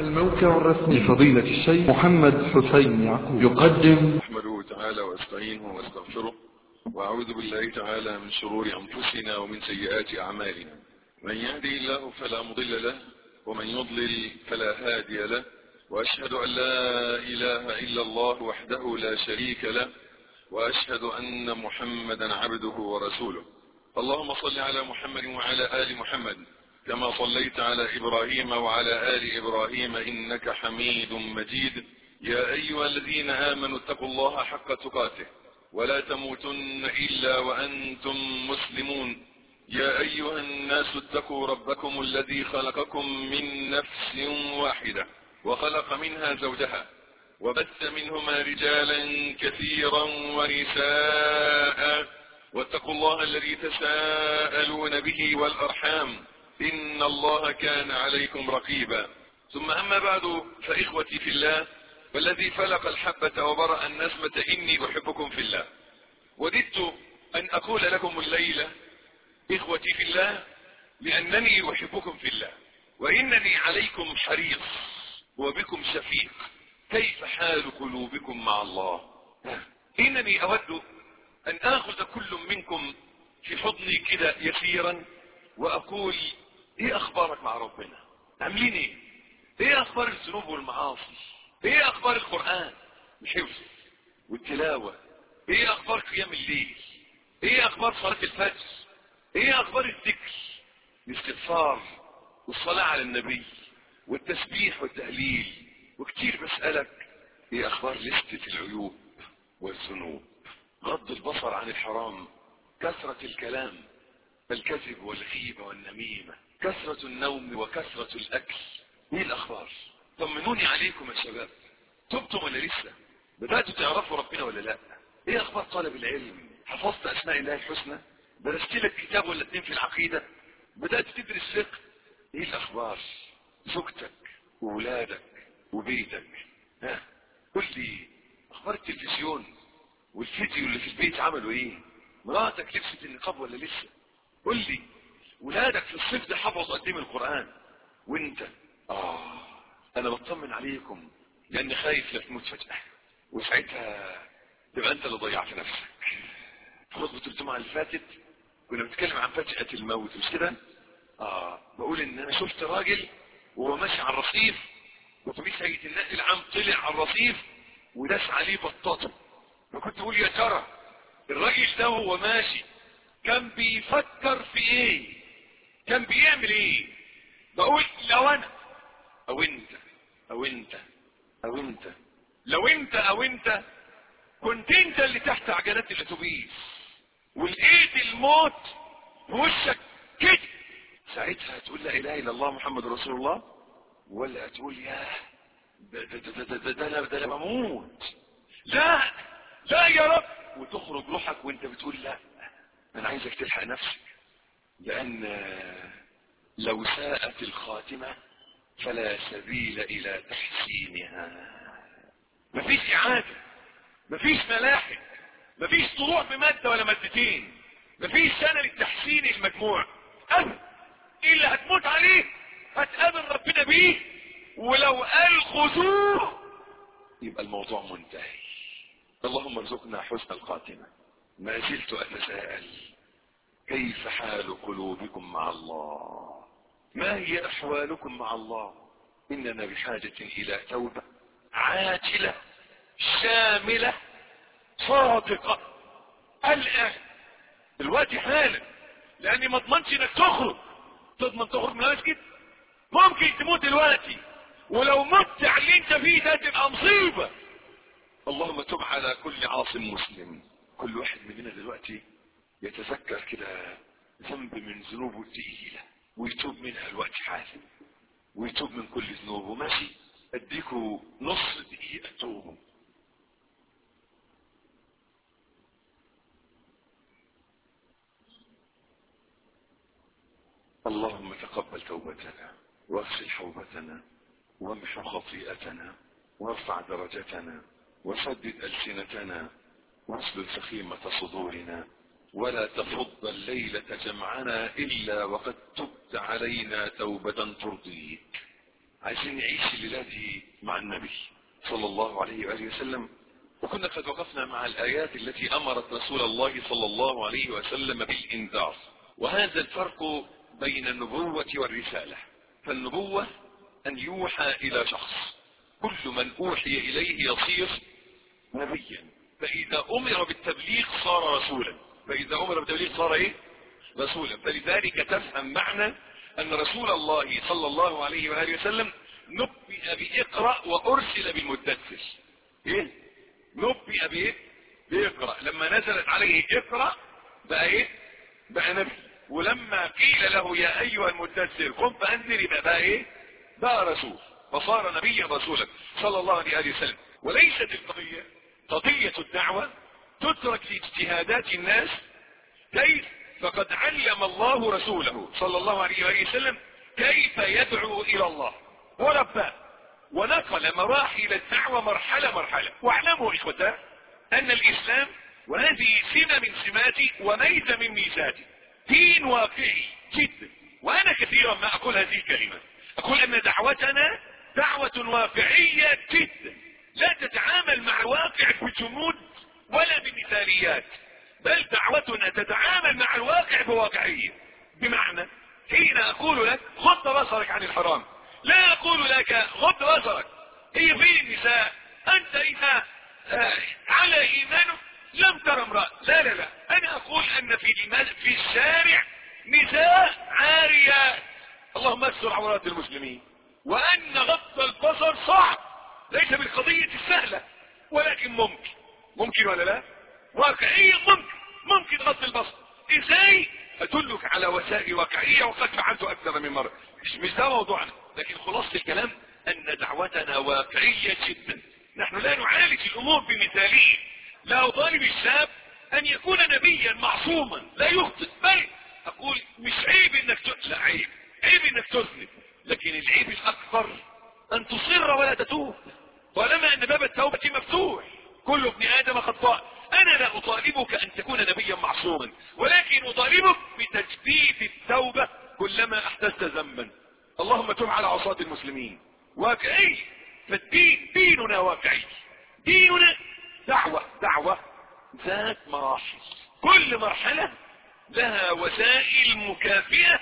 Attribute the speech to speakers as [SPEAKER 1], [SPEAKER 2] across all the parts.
[SPEAKER 1] الموقع الرسمي لفضيلة الشيخ محمد حسين يعقوب يقدم
[SPEAKER 2] نحمده تعالى واستعينه واستغفره واعوذ بالله تعالى من شرور انفسنا ومن سيئات اعمالنا من يهدي الله فلا مضل له ومن يضلل فلا هادي له واشهد ان لا اله الا الله وحده لا شريك له واشهد ان محمدا عبده ورسوله اللهم صل على محمد وعلى ال محمد كما صليت على ابراهيم وعلى ال ابراهيم انك حميد مجيد يا ايها الذين امنوا اتقوا الله حق تقاته ولا تموتن الا وانتم مسلمون يا ايها الناس اتقوا ربكم الذي خلقكم من نفس واحدة وخلق منها زوجها وبث منهما رجالا كثيرا ونساء واتقوا الله الذي تساءلون به والارحام ان الله كان عليكم رقيبا ثم اما بعد فاخوتي في الله والذي فلق الحبة وبرأ النسمة اني احبكم في الله وددت ان اقول لكم الليلة اخوتي في الله لانني احبكم في الله وانني عليكم حريص وبكم شفيق كيف حال قلوبكم مع الله انني اود ان اخذ كل منكم في حضني كده يسيرا واقول ايه اخبارك مع ربنا عاملين ايه ايه اخبار الذنوب والمعاصي ايه اخبار القرآن الحفظ والتلاوة ايه اخبار قيام الليل ايه اخبار صلاة الفجر ايه اخبار الذكر الاستغفار والصلاة على النبي والتسبيح والتهليل وكتير بسألك ايه اخبار لستة العيوب والذنوب غض البصر عن الحرام كثرة الكلام الكذب والغيبة والنميمة كثرة النوم وكثرة الاكل ايه الاخبار طمنوني عليكم يا شباب تبتم ولا لسه بدأتوا تعرفوا ربنا ولا لا ايه اخبار طالب العلم حفظت اسماء الله الحسنى درست لك كتاب ولا اتنين في العقيدة بدأت تدرس فقه ايه الاخبار زوجتك وولادك وبيتك ها قل لي اخبار التلفزيون والفيديو اللي في البيت عملوا ايه مراتك لبست النقاب ولا لسه قل لي ولادك في الصيف ده حفظوا قد ايه من القرآن وانت اه انا بطمن عليكم لاني خايف لا تموت فجأة وساعتها تبقى انت اللي ضيعت نفسك خطبة الجمعة اللي فاتت كنا بنتكلم عن فجأة الموت مش كده اه بقول ان انا شفت راجل وهو ماشي على الرصيف وطبيعي هيئة النقل العام طلع على الرصيف وداس عليه بطاطه فكنت بقول يا ترى الراجل ده وهو ماشي كان بيفكر في ايه كان بيعمل ايه بقول لو انا او انت او انت او انت لو انت او انت كنت انت اللي تحت عجلات الاتوبيس ولقيت الموت في وشك كده ساعتها هتقول لا اله الا الله محمد رسول الله ولا هتقول يا ده ده ده ده ده, ده, ده, ده انا بموت لا لا يا رب وتخرج روحك وانت بتقول لا انا عايزك تلحق نفسك لان لو ساءت الخاتمه فلا سبيل الى تحسينها مفيش اعادة مفيش ملاحق مفيش طلوع بمادة ولا مادتين مفيش سنة للتحسين المجموع ابدا اللي هتموت عليه هتقابل ربنا بيه ولو قال خذوه يبقى الموضوع منتهي اللهم ارزقنا حسن الخاتمة ما زلت اتساءل كيف حال قلوبكم مع الله ما هي احوالكم مع الله اننا بحاجة الى توبة عاجلة شاملة صادقة الان الوقت حالا لاني ما اضمنش انك تخرج تضمن تخرج من المسجد ممكن تموت دلوقتي ولو مت على اللي انت فيه ده تبقى مصيبة اللهم تب على كل عاصم مسلم كل واحد مننا دلوقتي يتذكر كده ذنب من ذنوبه الثقيله ويتوب منها الوقت حالا ويتوب من كل ذنوبه ماشي اديكوا نص دقيقة توبوا اللهم تقبل توبتنا واغسل حوبتنا وامحو خطيئتنا وارفع درجتنا وسدد ألسنتنا واسلل سخيمة صدورنا ولا تفض الليلة جمعنا إلا وقد تبت علينا توبة ترضيك عايزين نعيش الليلة دي مع النبي صلى الله عليه وآله وسلم وكنا قد وقفنا مع الآيات التي أمرت رسول الله صلى الله عليه وسلم بالإنذار وهذا الفرق بين النبوة والرسالة فالنبوة أن يوحى إلى شخص كل من أوحي إليه يصير نبيا فإذا أمر بالتبليغ صار رسولا فإذا أمر بالتبليغ صار إيه؟ رسولا فلذلك تفهم معنى أن رسول الله صلى الله عليه وآله وسلم نبئ بإقرأ وأرسل بالمدثر إيه؟ نبئ بإيه؟ بإقرأ لما نزلت عليه إقرأ بقى إيه؟ بقى نبي ولما قيل له يا أيها المدثر قم فأنذر يبقى بقى إيه؟ بقى رسول فصار نبيا رسولا صلى الله عليه وسلم وليست القضية قضية الدعوة تترك في اجتهادات الناس كيف فقد علم الله رسوله صلى الله عليه وآله وسلم كيف يدعو إلى الله ورباه ونقل مراحل الدعوة مرحلة مرحلة واعلموا إخوتا أن الإسلام وهذه سمة من سماتي وميزة من ميزاتي دين واقعي جدا وأنا كثيرا ما أقول هذه الكلمة أقول أن دعوتنا دعوة واقعية جدا لا تتعامل مع الواقع بجمود ولا بمثاليات بل دعوتنا تتعامل مع الواقع بواقعية بمعنى حين أقول لك غض بصرك عن الحرام لا أقول لك غض بصرك هي فين النساء أنت إذا آه على إيمانك لم ترى امرأة لا لا لا أنا أقول أن في في الشارع نساء عاريات اللهم استر عورات المسلمين وأن غض البصر صعب ليس بالقضية السهلة ولكن ممكن ممكن ولا لا واقعية ممكن ممكن غض البصر ازاي ادلك على وسائل واقعية وقد فعلته اكثر من مرة مش, مش ده موضوعنا لكن خلاصة الكلام ان دعوتنا واقعية جدا نحن لا نعالج الامور بمثالية لا اطالب الشاب ان يكون نبيا معصوما لا يخطئ بل اقول مش عيب انك ت... لا عيب عيب انك تذنب لكن العيب الاكبر ان تصر ولا تتوب طالما ان باب التوبة مفتوح كل ابن ادم خطاء انا لا اطالبك ان تكون نبيا معصوما ولكن اطالبك بتجديد التوبة كلما احدثت ذنبا اللهم تب على عصاة المسلمين واقعي فالدين ديننا واقعي ديننا دعوة دعوة ذات مراحل كل مرحلة لها وسائل مكافئة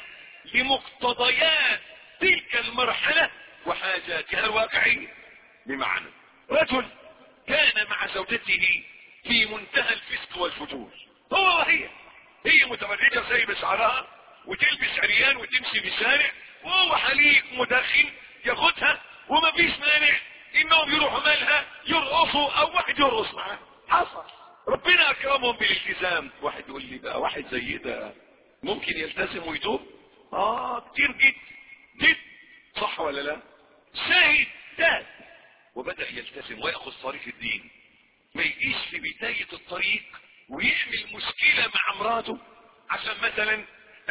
[SPEAKER 2] لمقتضيات تلك المرحلة وحاجاتها الواقعية بمعنى رجل كان مع زوجته في منتهى الفسق والفجور هو وهي هي متمردة سايبة شعرها وتلبس عريان وتمشي في الشارع وهو حليق مدخن ياخدها وما فيش مانع انهم يروحوا مالها يرقصوا او واحد يرقص معاه حصل ربنا اكرمهم بالالتزام واحد يقول لي بقى واحد زي ده ممكن يلتزم ويتوب اه كتير جد جد صح ولا لا شاهد تاب وبدأ يلتزم ويأخذ طريق الدين ما يجيش في بداية الطريق ويعمل مشكلة مع مراته عشان مثلا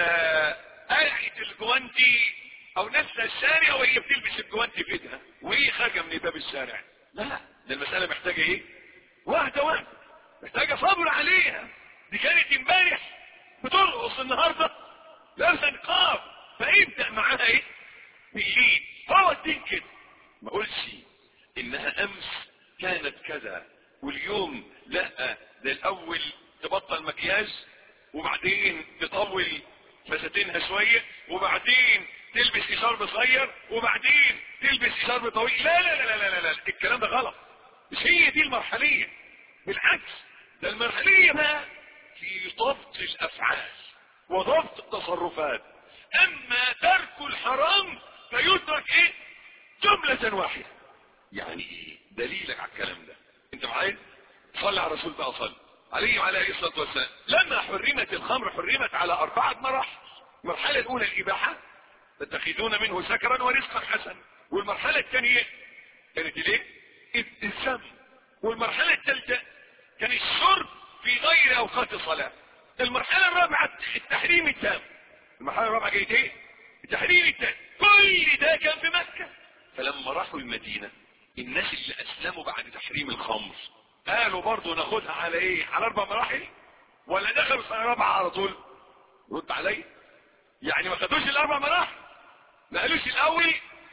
[SPEAKER 2] قلعت الجوانتي او نزل الشارع وهي بتلبس الجوانتي في ايدها وهي خارجه من باب الشارع لا ده المسألة محتاجة ايه واحدة واحدة محتاجة صبر عليها دي كانت امبارح بترقص النهاردة لابسه نقاب فابدأ معاها ايه بالليل هو الدين كده ما اقولش انها امس كانت كذا واليوم لا ده الاول تبطل مكياج وبعدين تطول فساتينها شوية وبعدين تلبس شرب صغير وبعدين تلبس شرب طويل لا لا لا لا لا, لا. الكلام ده غلط مش هي دي المرحلية بالعكس ده المرحلية بقى في ضبط الافعال وضبط التصرفات اما ترك الحرام فيترك ايه جملة واحدة يعني ايه دليلك على الكلام ده انت معايا صلي على الرسول بقى صلي عليه وعلى اله الصلاه والسلام لما حرمت الخمر حرمت على اربعه مراحل المرحله الاولى الاباحه تتخذون منه سكرا ورزقا حسنا والمرحله الثانيه كانت الايه السم والمرحله الثالثه كان الشرب في غير اوقات الصلاه المرحله الرابعه التحريم التام المرحله الرابعه كانت ايه التحريم التام كل ده كان في مكه فلما راحوا المدينه الناس اللي اسلموا بعد تحريم الخمر قالوا برضو ناخدها على ايه على اربع مراحل ولا دخلوا سنه رابعه على طول رد علي يعني ما خدوش الاربع مراحل ما قالوش الاول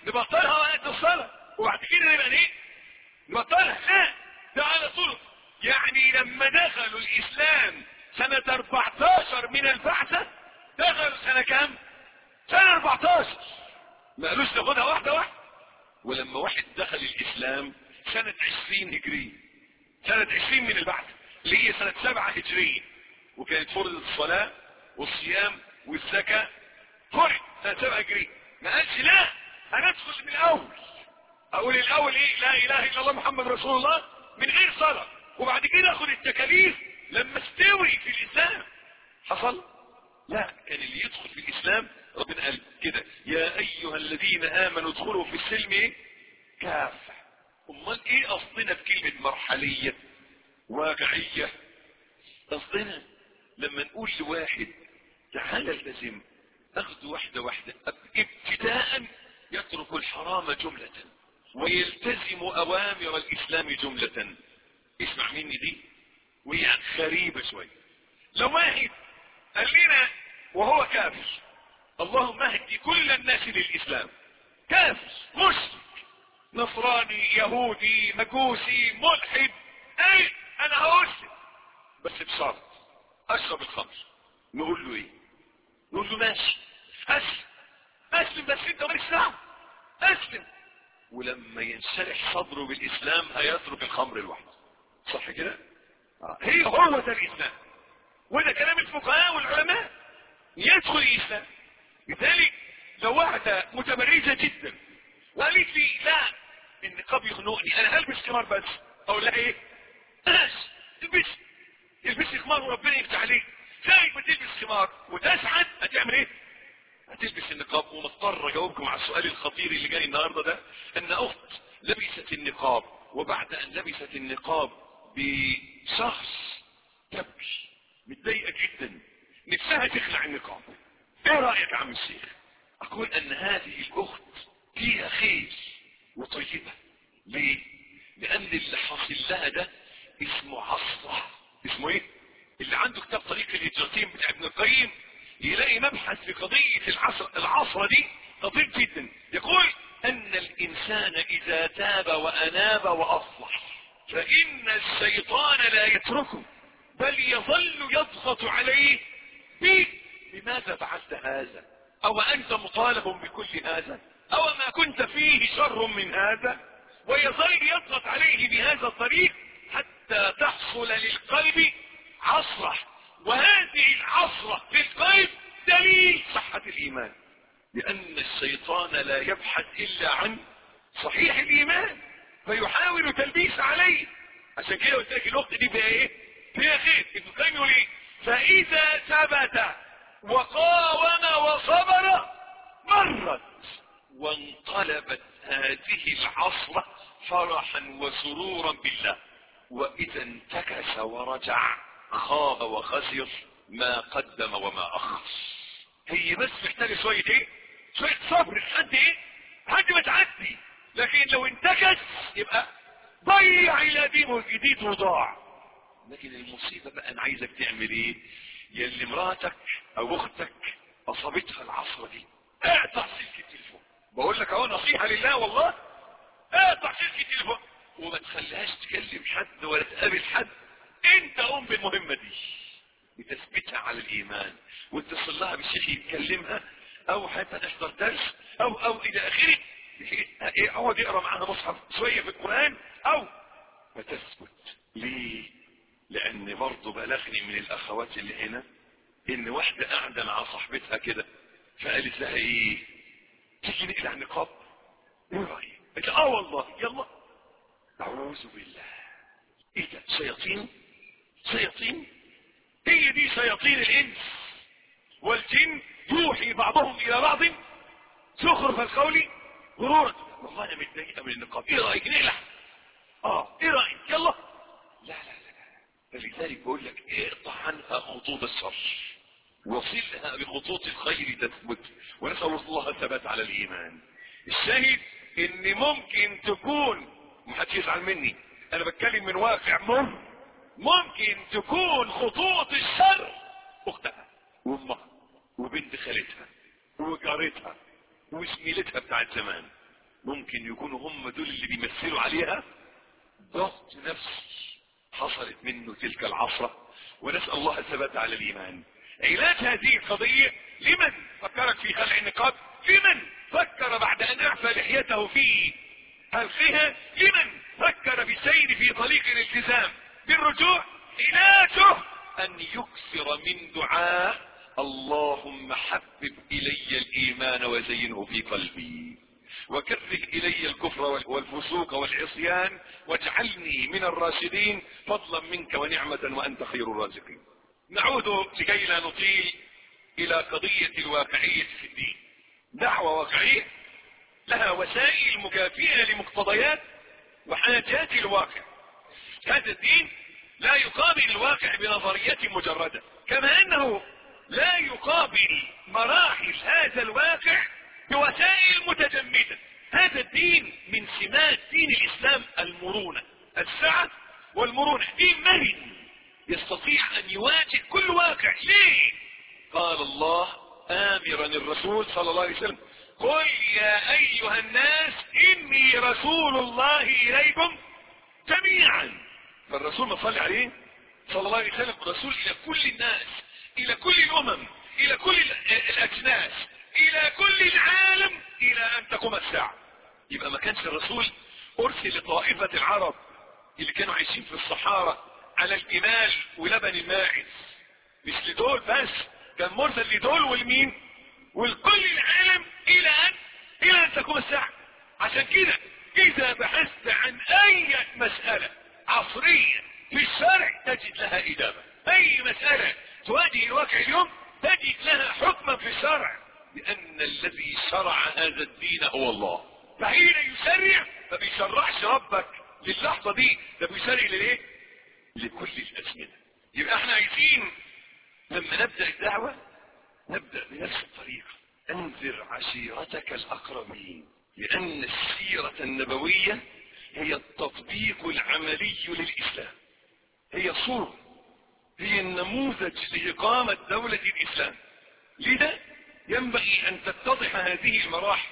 [SPEAKER 3] نبطلها وقت الصلاة وبعد كده نبقى ايه نبطلها لا ده على طول يعني لما دخلوا الاسلام سنة 14 من البعثة دخلوا سنة كام سنة 14 ما قالوش ناخدها واحدة واحدة ولما واحد دخل الاسلام سنة 20 هجرية سنة 20 من البعث اللي هي سنة 7 هجرية وكانت فرضت الصلاة والصيام والزكاة فرض سنة 7 هجرية ما قالش لا هندخل من الاول اقول الاول ايه لا اله الا الله محمد رسول الله من غير صلاة وبعد كده اخد التكاليف لما استوي في الاسلام حصل لا كان اللي يدخل في الاسلام ربنا قال كده يا ايها الذين امنوا ادخلوا في السلم ايه كافة امال ايه قصدنا بكلمة مرحلية واقعية قصدنا لما نقول لواحد تعال التزم اخذ واحدة واحدة ابتداء يترك الحرام جملة ويلتزم اوامر الاسلام جملة اسمع مني دي وهي غريبة شوية لو واحد قال لنا وهو كافر اللهم اهدي كل الناس للاسلام كافر مشرك نصراني يهودي مجوسي ملحد اي انا هأسلم بس بشرط اشرب الخمر نقول له ايه نقول له ماشي اسلم اسلم بس انت مالكش دعوه اسلم ولما ينشرح صدره بالاسلام هيترك الخمر لوحده صح كده آه. هي هو ده الاسلام وده كلام الفقهاء والعلماء يدخل الاسلام لذلك لو واحده متمرسه جدا وقالت لي لا النقاب يخنقني انا هلبس خمار بس اقول لها ايه بلاش البس البسي خمار وربنا يفتح عليك زي ما تلبس خمار وتسعد هتعمل ايه هتلبس النقاب ومضطر اجاوبكم على السؤال الخطير اللي جاي النهارده ده ان اخت لبست النقاب وبعد ان لبست النقاب بشخص تبكي متضايقه جدا نفسها تخلع النقاب ايه رايك يا عم الشيخ اقول ان هذه الاخت فيها خير وطيبه ليه لان اللي حاصل لها ده اسمه عصره اسمه ايه اللي عنده كتاب طريق الهجرتين بتاع ابن القيم يلاقي مبحث في قضية العصر العصرة دي خطير جدا يقول ان الانسان اذا تاب واناب واصلح فان الشيطان لا يتركه بل يظل يضغط عليه بيه لماذا فعلت هذا او انت مطالب بكل هذا او ما كنت فيه شر من هذا ويظل يضغط عليه بهذا الطريق حتى تحصل للقلب عصرة وهذه العصرة في القلب دليل صحة الإيمان لأن الشيطان لا يبحث إلا عن صحيح الإيمان فيحاول تلبيس عليه عشان كده قلت لك الأخت دي فيها إيه؟ فيها خير ابن القيم يقول إيه؟ فإذا ثبت وقاوم وصبر مرت وانقلبت هذه العصرة فرحا وسرورا بالله وإذا انتكس ورجع خاب وخسر ما قدم وما أخر هي بس محتاجة شوية ايه شوية صبر لحد ايه لحد ما تعدي لكن لو انتكس يبقى ضيع الى دينه الجديد وضاع لكن المصيبة بقى انا عايزك تعمل ايه يا اللي مراتك او اختك اصابتها العصرة دي اقطع سلك التليفون بقول لك اهو نصيحة لله والله اقطع سلك التليفون وما تخليهاش تكلم حد ولا تقابل حد انت قوم بالمهمة دي بتثبتها على الايمان واتصل لها بالشيخ يتكلمها او حتى تحضر درس او او الى اخره اقعد يقرا معاها مصحف شويه في القران او فتثبت ليه لان برضه بلغني من الاخوات اللي هنا ان واحده قاعده مع صاحبتها كده فقالت لها ايه تيجي نقلع النقاب ايه رايك قالت اه والله يلا اعوذ بالله ايه ده شياطين شياطين هي دي شياطين الانس والجن يوحي بعضهم الى بعض زخرف القول غرورا والله انا متضايقه من النقاب ايه رايك نقلع اه ايه رايك يلا لا لا لا لا فلذلك بقول لك اقطع عنها خطوط الشر وصلها بخطوط الخير تثبت ونسال الله الثبات على الايمان الشاهد ان ممكن تكون محدش يزعل مني انا بتكلم من واقع مر ممكن تكون خطوط الشر اختها وامها وبنت خالتها وجارتها وزميلتها بتاعت زمان ممكن يكونوا هم دول اللي بيمثلوا عليها ضغط نفسي حصلت منه تلك العصرة ونسأل الله الثبات على الإيمان علاج هذه القضية لمن فكرت في خلع النقاب لمن فكر بعد أن أعفى لحيته في حلقها لمن فكر بالسير في طريق الالتزام بالرجوع علاجه أن يكثر من دعاء اللهم حبب إلي الإيمان وزينه في قلبي وكره إلي الكفر والفسوق والعصيان واجعلني من الراشدين فضلا منك ونعمة وأنت خير الرازقين نعود لكي لا نطيل إلى قضية الواقعية في الدين دعوة واقعية لها وسائل مكافئة لمقتضيات وحاجات الواقع هذا الدين لا يقابل الواقع بنظرية مجردة كما أنه لا يقابل مراحل هذا الواقع بوسائل متجمدة هذا الدين من سمات دين الإسلام المرونة السعة والمرونة دين مرن يستطيع أن يواجه كل واقع ليه قال الله آمرا الرسول صلى الله عليه وسلم قل يا أيها الناس إني رسول الله إليكم جميعا فالرسول ما صلي عليه صلى الله عليه وسلم رسول إلى كل الناس إلى كل الأمم إلى كل الأجناس إلى كل العالم إلى أن تقوم الساعة يبقى ما كانش الرسول أرسل لطائفة العرب اللي كانوا عايشين في الصحارى على الجمال ولبن الماعز مش لدول بس كان مرسل لدول والمين والكل العالم الى ان الى ان تقوم الساعة عشان كده اذا بحثت عن اي مسألة عصرية في الشرع تجد لها اجابة اي مسألة تواجه الواقع اليوم تجد لها حكما في الشرع لان الذي شرع هذا الدين هو الله فحين يشرع ما بيشرعش ربك للحظة دي ده بيشرع للايه لكل الازمنة يبقى احنا عايزين لما نبدأ الدعوة نبدأ بنفس الطريقة انذر عشيرتك الاقربين لان السيرة النبوية هي التطبيق العملي للاسلام هي صورة هي النموذج لاقامة دولة الاسلام لذا ينبغي ان تتضح هذه المراحل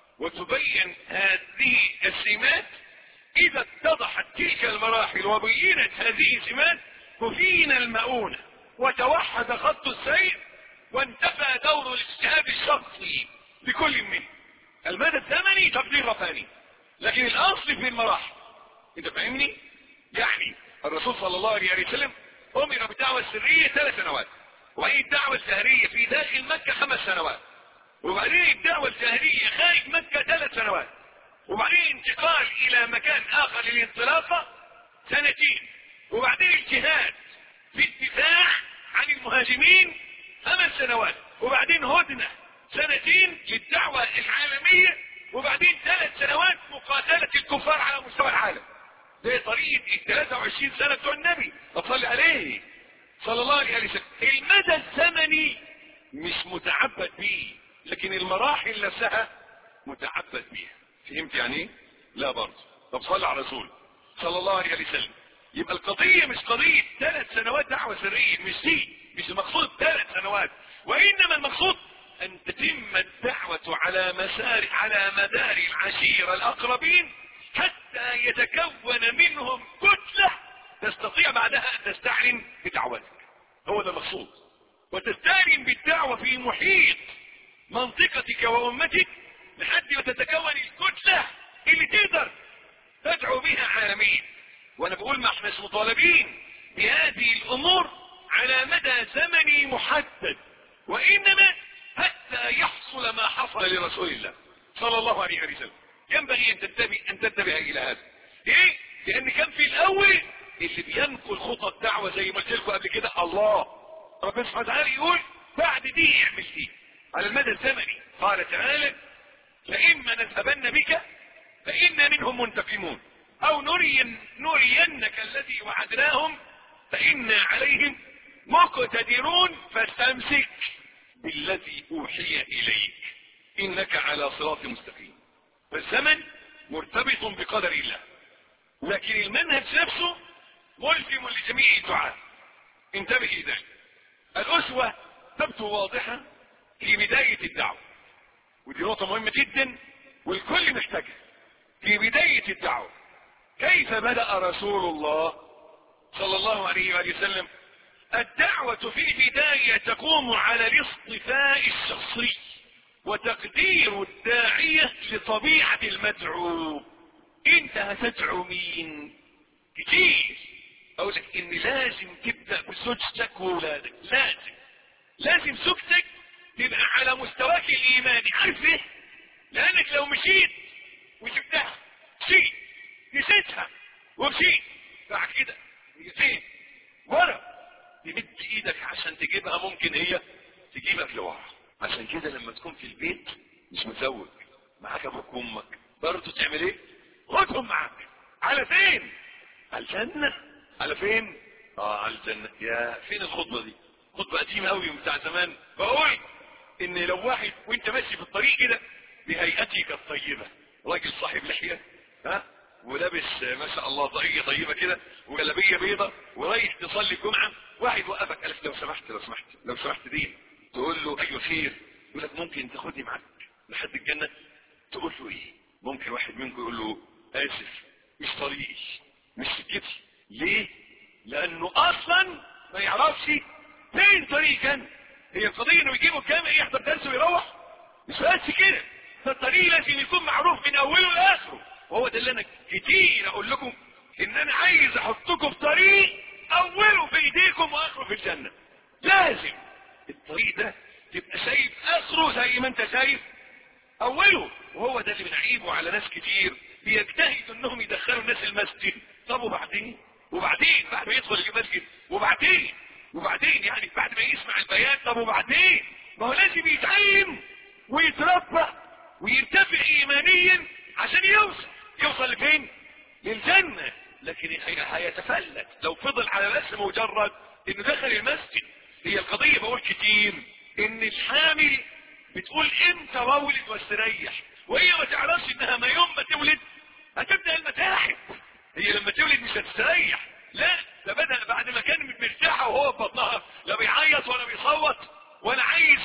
[SPEAKER 3] وتبين هذه السمات اذا اتضحت تلك المراحل وبينت هذه السمات كفين المؤونة وتوحد خط السير وانتفى دور الاجتهاد الشخصي لكل منه المدى الزمني تبليغ ثاني لكن الاصل في المراحل انت فاهمني يعني الرسول صلى الله عليه وسلم امر بالدعوة السرية ثلاث سنوات وبعدين الدعوة الجهرية في داخل مكة خمس سنوات وبعدين الدعوة الجهرية خارج مكة ثلاث سنوات وبعدين انتقال الى مكان اخر للانطلاقة سنتين وبعدين الجهاد في الدفاع عن المهاجمين خمس سنوات وبعدين هدنة سنتين للدعوة العالمية وبعدين ثلاث سنوات مقاتلة الكفار على مستوى العالم زي طريقة ال 23 سنة بتوع النبي صلى عليه صلى الله عليه وسلم المدى الزمني مش متعبد به لكن المراحل نفسها متعبد بيها فهمت يعني ايه؟ لا برضه طب صلى على الرسول صلى الله عليه وسلم يبقى القضية مش قضية ثلاث سنوات دعوة سرية مش دي مش المقصود ثلاث سنوات وإنما المقصود أن تتم الدعوة على مسار على مدار العشيرة الأقربين حتى يتكون منهم كتلة تستطيع بعدها أن تستعلن بدعوتك هو ده المقصود وتستعلن بالدعوة في محيط منطقتك وأمتك لحد ما تتكون الكتلة اللي تقدر تدعو بها عالميا وانا بقول ما احناش مطالبين بهذه الامور على مدى زمني محدد وانما حتى يحصل ما حصل لرسول الله صلى الله عليه وسلم ينبغي ان تنتبه ان تنتبه الى هذا ليه لان كان في الاول اللي بينقل خطى الدعوه زي ما قلت لكم قبل كده الله ربنا سبحانه وتعالى يقول بعد دي اعمل دي على المدى الزمني قال تعالى فاما نذهبن بك فانا منهم منتقمون او نرين نرينك الذي وعدناهم فإنا عليهم مقتدرون فاستمسك بالذي اوحي اليك انك على صراط مستقيم فالزمن مرتبط بقدر الله لكن المنهج نفسه ملزم لجميع الدعاء انتبه الى الاسوة تبدو واضحة في بداية الدعوة ودي نقطة مهمة جدا والكل محتاجها في بداية الدعوة كيف بدأ رسول الله صلى الله عليه وآله وسلم الدعوة في البداية تقوم على الاصطفاء الشخصي وتقدير الداعية لطبيعة المدعو انت هتدعو مين كتير اقول لك ان لازم تبدأ بزوجتك وولادك لازم لازم زوجتك تبقى على مستواك الايماني عارف ليه لانك لو مشيت وسبتها مشيت نسيتها ومشيت بعد كده هي فين ورا تمد ايدك عشان تجيبها ممكن هي تجيبك لورا عشان كده لما تكون في البيت مش مزوج معاك ابوك وامك برضه تعمل ايه خدهم معاك على فين على الجنة على فين اه على الجنة يا فين الخطبة دي خطبة قديمة قوي بتاع زمان بقول ان لو واحد وانت ماشي في الطريق كده بهيئتك الطيبة راجل صاحب لحية ها ولابس ما شاء الله طاقية طيبة كده وجلابية بيضة ورايح تصلي الجمعة واحد وقفك قال لو سمحت لو سمحت لو سمحت دي تقول له ايوه خير يقول لك ممكن تاخدني معاك لحد الجنة تقول له ايه ممكن واحد منكم يقول له اسف مش طريقي مش سكتي ليه لانه اصلا ما يعرفش فين طريق كان هي القضية انه يجيبه الجامع يحضر درس ويروح مش بس كده فالطريق لازم يكون معروف من اوله لاخره وهو ده اللي انا كتير اقول لكم ان انا عايز احطكم في طريق اوله في ايديكم واخره في الجنة لازم الطريق ده تبقى شايف اخره زي ما انت شايف اوله وهو ده اللي بنعيبه على ناس كتير بيجتهدوا انهم يدخلوا الناس المسجد طب وبعدين وبعدين بعد ما يدخل المسجد وبعدين وبعدين يعني بعد ما يسمع البيان طب وبعدين ما هو لازم يتعلم ويتربى ويرتفع ايمانيا عشان يوصل يوصل لفين للجنة لكن هي- هيتفلت لو فضل على بس مجرد انه دخل المسجد هي القضية بقول كتير ان الحامل بتقول امتى مولد واستريح وهي ما تعرفش انها ما يوم ما تولد هتبدأ المتاحف هي لما تولد مش هتستريح لا ده بدأ بعد ما كان مرتاحة وهو في بطنها لا بيعيط ولا بيصوت ولا عايز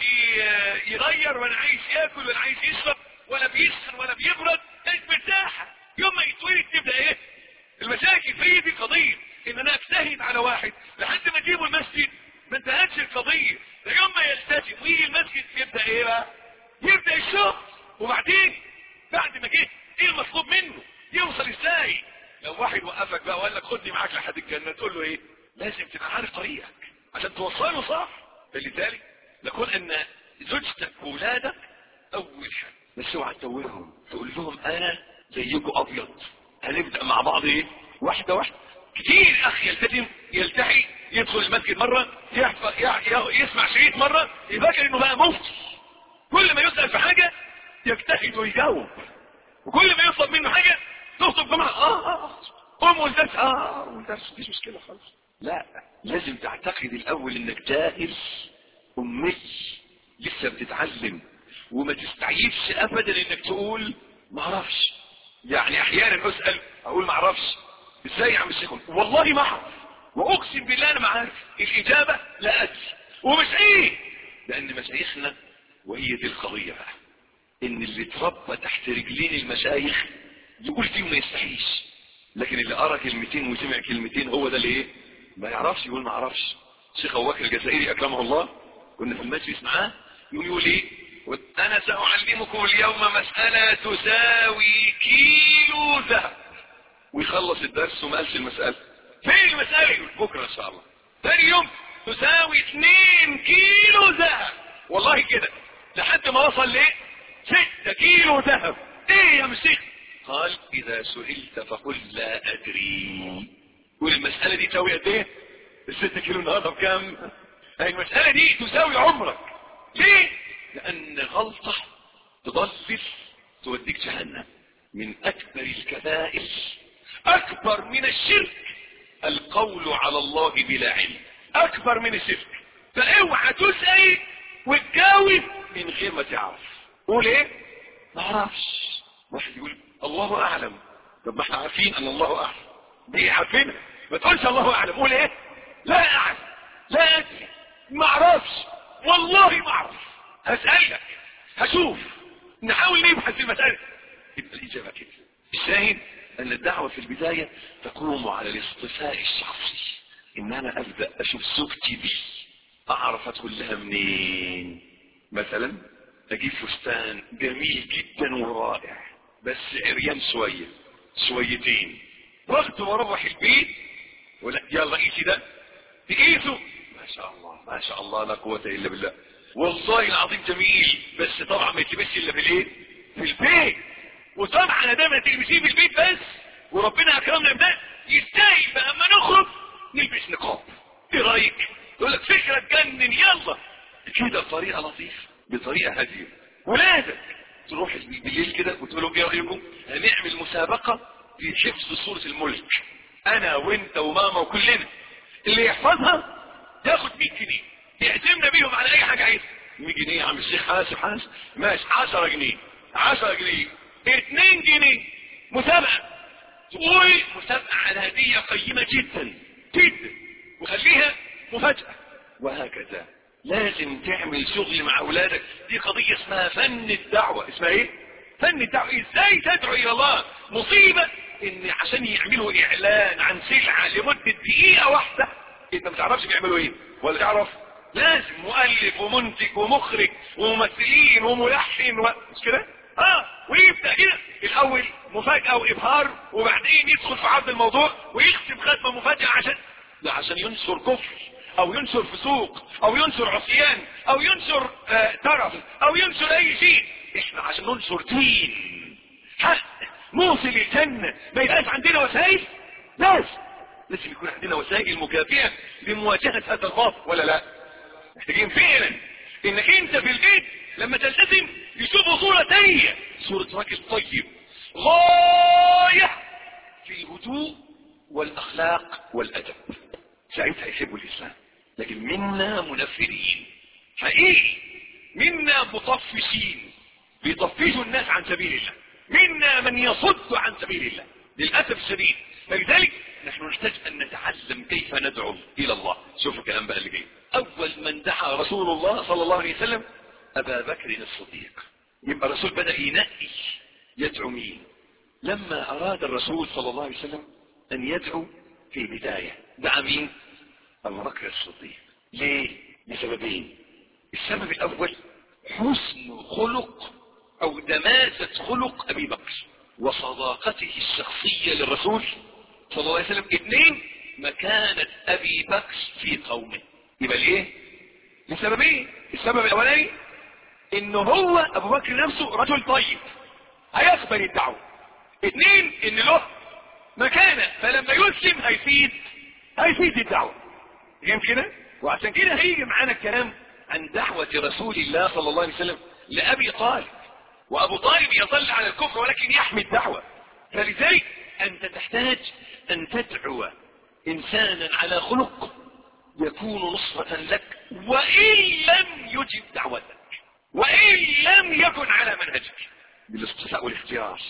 [SPEAKER 3] ي- يغير ولا عايز ياكل ولا عايز يشرب ولا بيسخن ولا بيبرد كانت مرتاحة يوم ما يتولد تبدأ ايه المشاكل في دي قضية ان انا اجتهد على واحد لحد ما اجيبه المسجد ما انتهتش القضية ده يوم ما يلتزم ويجي المسجد يبدأ ايه بقى يبدأ الشغل وبعدين بعد ما جه ايه المطلوب منه يوصل ازاي لو واحد وقفك بقى وقال لك خدني معاك لحد الجنة تقول له ايه لازم تبقى عارف طريقك عشان توصله صح فلذلك نقول ان زوجتك واولادك اول حاجة بس اوعى تتوههم تقول لهم انا زيكم ابيض هنبدأ مع بعض ايه واحدة واحدة كتير اخ يلتزم يلتحي يدخل المسجد مرة يحفظ يع- يع- يسمع شريط مرة يفكر انه بقى مفتي كل ما يسأل في حاجة يجتهد ويجاوب وكل ما يطلب منه حاجة تخطب جماعة اه اه قوم والدرس اه والدرس مفيش مشكلة خالص لا لازم تعتقد الاول انك جاهل امي لسه بتتعلم وما تستعيبش ابدا انك تقول ما اعرفش يعني احيانا اسال اقول ما اعرفش ازاي يا عم الشيخ والله ما اعرف واقسم بالله انا ما عارف الاجابه لا ادري ومش ايه لان مشايخنا وهي دي القضيه بقى ان اللي اتربى تحت رجلين المشايخ يقول فيه ما يستحيش لكن اللي قرا كلمتين وسمع كلمتين هو ده اللي ايه ما يعرفش يقول ما اعرفش الشيخ ابو بكر الجزائري اكرمه الله كنا في المجلس معاه يقول يقول ايه انا ساعلمكم اليوم مساله تساوي كيلو ذهب ويخلص الدرس وما قالش المساله فين المساله يقول بكره ان شاء الله ثاني يوم تساوي 2 كيلو ذهب والله كده لحد ما وصل ليه 6 كيلو ذهب ايه يا مسيح قال اذا سئلت فقل لا ادري قول المسألة دي تساوي قد ايه الستة كيلو النهاردة بكام هاي المسألة دي تساوي عمرك ليه لان غلطة تضلل توديك جهنم من اكبر الكبائر اكبر من الشرك القول على الله بلا علم اكبر من الشرك فاوعى تسأل وتجاوب من غير ما تعرف قول ايه ما اعرفش واحد يقول الله اعلم طب ما احنا عارفين ان الله اعلم دي عارفينها ما تقولش الله اعلم قول ايه لا اعلم لا ادري ما اعرفش والله ما اعرف هسألك هشوف نحاول نبحث في المسألة يبقى الاجابه كده الشاهد ان الدعوه في البدايه تقوم على الاصطفاء الشخصي ان انا ابدا اشوف زوجتي دي اعرف ادخل لها منين مثلا اجيب فستان جميل جدا ورائع بس عريان شويه شويتين واخده واروح البيت ولا يلا قيسي ده تقيسه ما شاء الله ما شاء الله لا قوه الا بالله والله العظيم جميل بس طبعا ما يتلبسش الا في الايه في البيت وطبعا انا ده ما تلبسيه في البيت بس وربنا اكرمنا بده يستاهل بقى اما نخرج نلبس نقاب ايه رايك يقول لك فكره تجنن يلا كده بطريقه لطيفه بطريقه هاديه ولادك تروح بالليل كده وتقول لهم ايه رايكم هنعمل مسابقه في حفظ سوره الملك انا وانت وماما وكلنا اللي يحفظها ياخد 100 جنيه يعزمنا بيهم على اي حاجه عايزها 100 جنيه يا عم الشيخ حاسب حاسب ماشي 10 جنيه 10 جنيه 2 جنيه مسابقه تقول مسابقه على هديه قيمه جدا جدا وخليها مفاجاه وهكذا لازم تعمل شغل مع اولادك دي قضيه اسمها فن الدعوه اسمها ايه فن الدعوه ازاي تدعو الى الله مصيبه ان عشان يعملوا اعلان عن سلعه لمده دقيقه واحده انت ما تعرفش بيعملوا ايه ولا تعرف لازم مؤلف ومنتج ومخرج وممثلين وملحن و... مش كده اه ويبدا كده الاول مفاجاه وابهار وبعدين يدخل في عرض الموضوع ويختم ختمه مفاجاه عشان لا عشان ينشر كفر او ينشر فسوق او ينشر عصيان او ينشر آه ترف او ينشر اي شيء احنا عشان ننشر دين حق نوصل الجنة ما يبقاش عندنا وسائل لازم لازم يكون عندنا وسائل مكافئة لمواجهة هذا الباطل ولا لا محتاجين فعلا انك انت في البيت لما تلتزم يشوفوا صورة تانية صورة راجل طيب غاية في الهدوء والاخلاق والادب ساعتها يحبوا الاسلام لكن منا منفرين حقيقي منا مطفشين بيطفشوا الناس عن سبيل الله منا من يصد عن سبيل الله للأسف الشديد فلذلك نحن نحتاج أن نتعلم كيف ندعو إلى الله شوفوا الكلام بقى اللي جاي أول من دعا رسول الله صلى الله عليه وسلم أبا بكر الصديق يبقى الرسول بدأ ينقي يدعو مين لما أراد الرسول صلى الله عليه وسلم أن يدعو في البداية دعا مين أبو بكر الصديق ليه لسببين السبب الأول حسن خلق او دماسة خلق ابي بكر وصداقته الشخصية للرسول صلى الله عليه وسلم اثنين مكانة ابي بكر في قومه يبقى ليه لسببين السبب الاولاني ان هو ابو بكر نفسه رجل طيب هيقبل الدعوة اثنين ان له مكانة فلما يسلم هيفيد هيفيد الدعوة فاهم كده وعشان كده هيجي معانا الكلام عن دعوة رسول الله صلى الله عليه وسلم لأبي طالب وأبو طالب يظل على الكفر ولكن يحمي الدعوة فلذلك أنت تحتاج أن تدعو إنسانا على خلق يكون نصرة لك وإن لم يجب دعوتك وإن لم يكن على منهجك بالاصطفاء والاختيار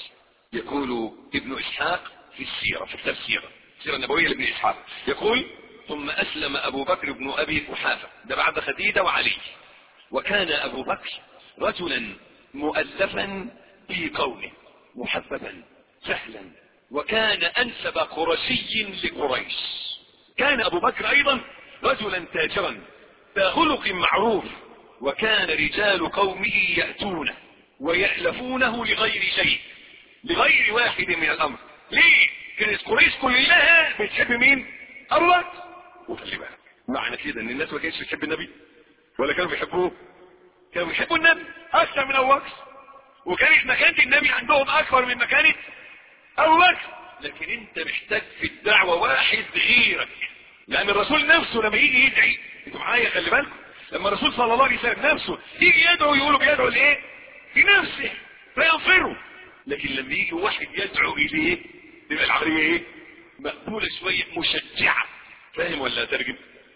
[SPEAKER 3] يقول ابن إسحاق في السيرة في كتاب السيرة السيرة النبوية لابن إسحاق يقول ثم أسلم أبو بكر بن أبي قحافة ده بعد خديجة وعلي وكان أبو بكر رجلا مؤلفا في قومه محببا سهلا وكان أنسب قرشي لقريش كان أبو بكر أيضا رجلا تاجرا ذا خلق معروف وكان رجال قومه يأتونه ويألفونه لغير شيء لغير واحد من الأمر ليه؟ كانت قريش كلها بتحب مين؟ أبو بكر وخلي بالك معنى كده ان الناس ما كانتش بتحب النبي ولا كانوا بيحبوه كانوا بيحبوا النبي اكثر من ابو بكر وكانت مكانة النبي عندهم اكبر من مكانة ابو بكر لكن انت محتاج في الدعوة واحد غيرك لان الرسول نفسه لما يجي يدعي انتوا معايا خلي بالكم لما الرسول صلى الله عليه وسلم نفسه يجي يدعو يقولوا بيدعو لايه لنفسه فينفره لكن لما يجي واحد يدعو اليه تبقى العملية ايه مقبولة شوية مشجعة فاهم ولا ترجم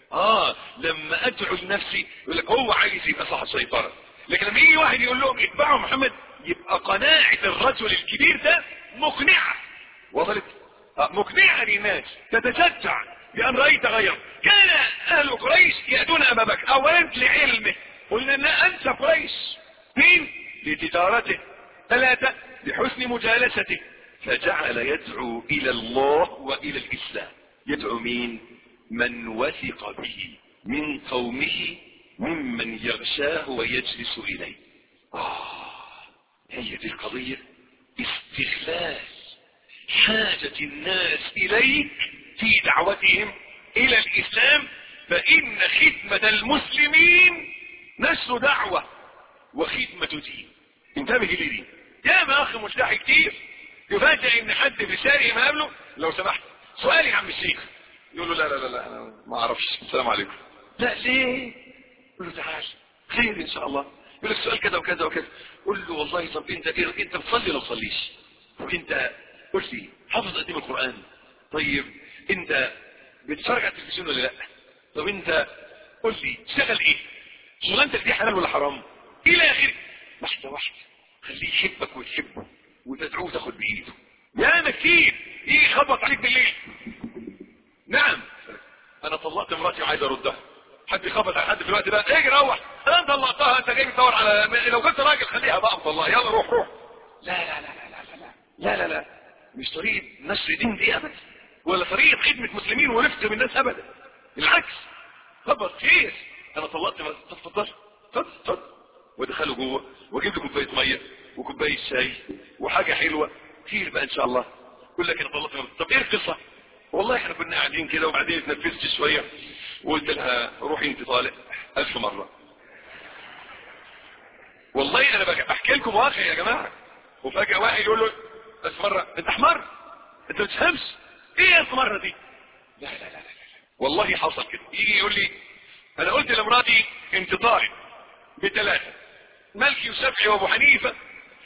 [SPEAKER 3] اه لما ادعو لنفسي يقول لك هو عايز يبقى صاحب سيطرة لكن لما يجي واحد يقول لهم اتبعوا محمد يبقى قناعة الرجل الكبير ده مقنعة وصلت آه مقنعة للناس تتشجع بأن رأيت غيره كان أهل قريش يأتون أبا بكر أولا لعلمه قلنا أن أنسى قريش مين لتجارته ثلاثة بحسن مجالسته فجعل يدعو الى الله والى الاسلام يدعو مين من وثق به من قومه ممن يغشاه ويجلس اليه آه هي دي القضية استغلال حاجة الناس اليك في دعوتهم الى الاسلام فان خدمة المسلمين نشر دعوة وخدمة دين انتبه لي دي يا ما اخي ملتحي كتير يفاجئ ان حد في الشارع يقابله لو سمحت سؤالي يا عم الشيخ يقول له لا لا لا لا انا ما اعرفش السلام عليكم لا ليه يقول له تعال خير ان شاء الله يقول لك سؤال كذا وكذا وكذا قول له والله طب انت إيه انت بتصلي ولا بتصليش انت قول لي حافظ قد ايه من القران طيب انت بتتفرج على التلفزيون ولا لا طب انت قول لي تشتغل ايه شغلانتك دي حلال ولا حرام الى اخره واحده واحده خليه يحبك وتحبه وتدعوه تاخد بايده يا انا كتير يجي يخبط عليك بالليل نعم انا طلقت مراتي وعايز اردها حد يخبط على حد في الوقت ده اجي روح انا طلقتها انت جاي تدور على لو كنت راجل خليها بقى مطلقه يلا روح روح لا لا لا لا لا لا لا لا لا مش طريقه نشر دين دي ابدا ولا طريقه خدمه مسلمين ورفق بالناس ابدا بالعكس خبط خير انا طلقت مراتي اتفضل اتفضل اتفضل وادخله جوه واجيب له كوبايه ميه وكوبايه شاي وحاجه حلوه خير بقى ان شاء الله يقول لك انا طلقت مراتي طب ايه القصه والله احنا كنا قاعدين كده وبعدين اتنفست شويه وقلت لها روحي انت طالق الف مره والله انا بحكي لكم واقع يا جماعه وفجاه واحد يقول له الف مره انت حمار انت ما تفهمش ايه الف مره دي لا لا لا لا, لا. والله حصل كده يجي يقول لي انا قلت لمراتي انت طالق بثلاثه مالكي وشافعي وابو حنيفه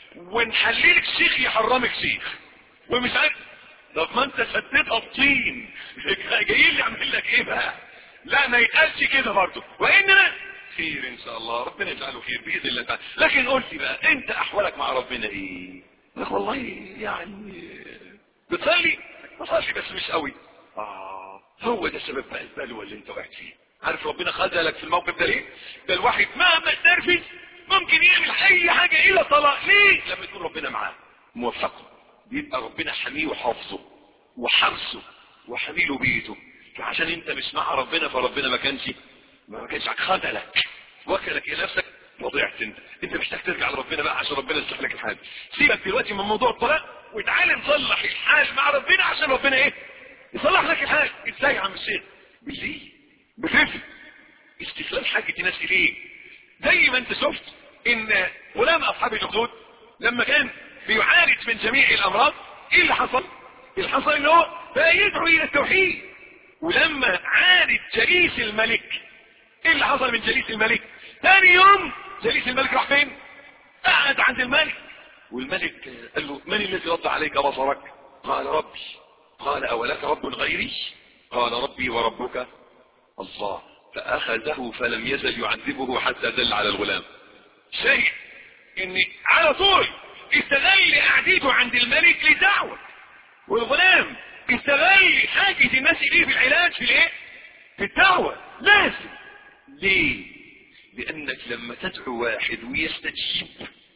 [SPEAKER 3] ونحللك شيخ يحرمك شيخ ومش عارف طب ما انت سددها بطين جاي لي اعمل لك ايه بقى لا ما يتقالش كده برضه واننا خير ان شاء الله ربنا يجعله خير باذن الله تعالى لكن قلت بقى انت احوالك مع ربنا ايه لك والله يعني بتصلي بصلي بس مش قوي اه هو ده سبب بقى البلوه اللي انت وقعت فيه عارف ربنا خذلك في الموقف ده ليه ده الواحد مهما تنرفز ممكن يعمل اي حاجه الا طلاق ليه لما يكون ربنا معاه موفقه بيبقى ربنا حميه وحافظه وحرسه وحميله بيته فعشان انت مش مع ربنا فربنا ما كانش ما كانش خذلك وكلك الى نفسك وضيعت انت انت محتاج ترجع لربنا بقى عشان ربنا يصلح لك الحال سيبك دلوقتي من موضوع الطلاق وتعالى نصلح الحال مع ربنا عشان ربنا ايه يصلح لك الحال ازاي يا عم الشيخ بالليه بخفة استغلال حاجة الناس اليه زي ما انت شفت ان غلام اصحاب الاخدود لما كان بيعالج من جميع الامراض ايه اللي حصل اللي حصل ان هو بقى يدعو الى التوحيد ولما عالج جليس الملك ايه اللي حصل من جليس الملك ثاني يوم جليس الملك راح فين قعد عند الملك والملك قال له من الذي رد عليك بصرك قال ربي قال اولك رب غيري قال ربي وربك الله فاخذه فلم يزل يعذبه حتى دل على الغلام شيء ان على طول استغل قعدته عند الملك لدعوة والغلام استغل حاجة الناس اليه في العلاج في الايه في الدعوة لازم ليه لانك لما تدعو واحد ويستجيب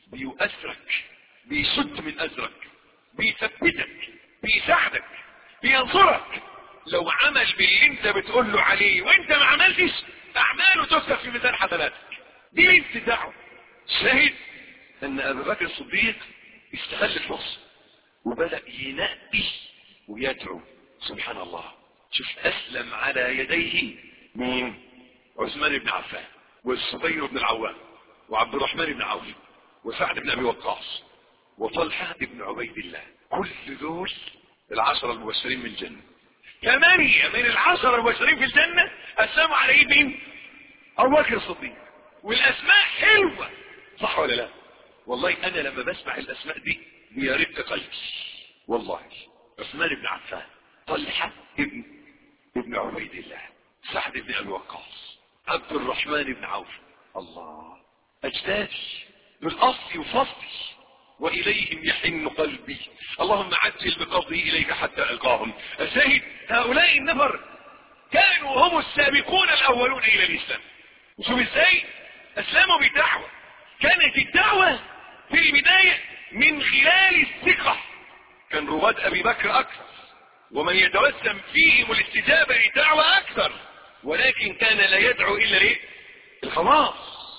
[SPEAKER 3] بيؤثرك بيشد من اثرك بيثبتك بيساعدك بينصرك لو عمل باللي انت بتقول له عليه وانت ما عملتش اعماله تكتب في ميزان حسناتك دي انت دعوة شاهد ان ابو بكر الصديق استغل الفرصة وبدأ ينقي ويدعو سبحان الله شوف اسلم على يديه مين عثمان بن عفان والزبير بن العوام وعبد الرحمن بن عوف وسعد بن ابي وقاص وطلحة بن عبيد الله كل دول العشرة المبشرين من الجنة ثمانية من العشرة المبشرين في الجنة اسلموا على ايد مين ابو بكر الصديق والاسماء حلوة صح ولا لا والله انا لما بسمع الاسماء دي بيرق قلبي والله عثمان بن عفان طلحة ابن ابن عبيد الله سعد بن ابي وقاص عبد الرحمن بن عوف الله اجدادي بالاصل وفصلي واليهم يحن قلبي اللهم عجل بقبضي اليك حتى القاهم الشاهد هؤلاء النفر كانوا هم السابقون الاولون الى الاسلام وشوف ازاي اسلموا بالدعوه كانت الدعوه في البدايه من خلال الثقة كان رواد ابي بكر اكثر ومن يتوسم فيهم الاستجابة للدعوة اكثر ولكن كان لا يدعو الا ليه الخلاص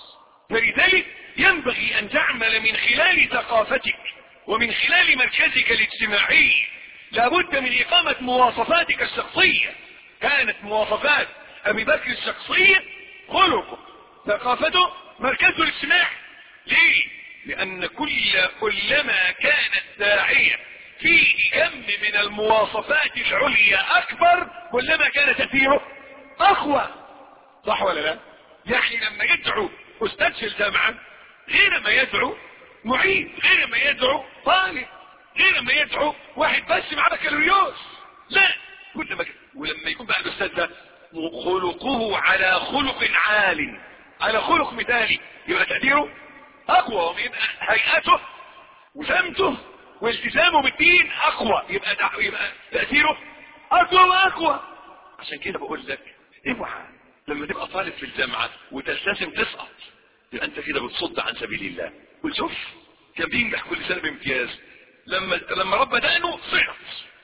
[SPEAKER 3] فلذلك ينبغي ان تعمل من خلال ثقافتك ومن خلال مركزك الاجتماعي لابد من اقامة مواصفاتك الشخصية كانت مواصفات ابي بكر الشخصية خلقه ثقافته مركزه الاجتماعي ليه لان كل كلما كان الداعية فيه كم من المواصفات العليا اكبر كلما كان تأثيره اقوى صح ولا لا يعني لما يدعو استاذ في الجامعة غير ما يدعو معيد غير ما يدعو طالب غير ما يدعو واحد بس مع بكالوريوس لا كل ما ولما يكون بقى الاستاذ ده خلقه على خلق عال على خلق مثالي يبقى تقديره اقوى ويبقى هيئته وسمته والتزامه بالدين اقوى يبقى دع... يبقى تاثيره اقوى واقوى عشان كده بقول لك اوعى لما تبقى طالب في الجامعه وتلتزم تسقط يبقى انت كده بتصد عن سبيل الله وشوف كان بينجح كل سنه بامتياز لما لما رب دقنه سقط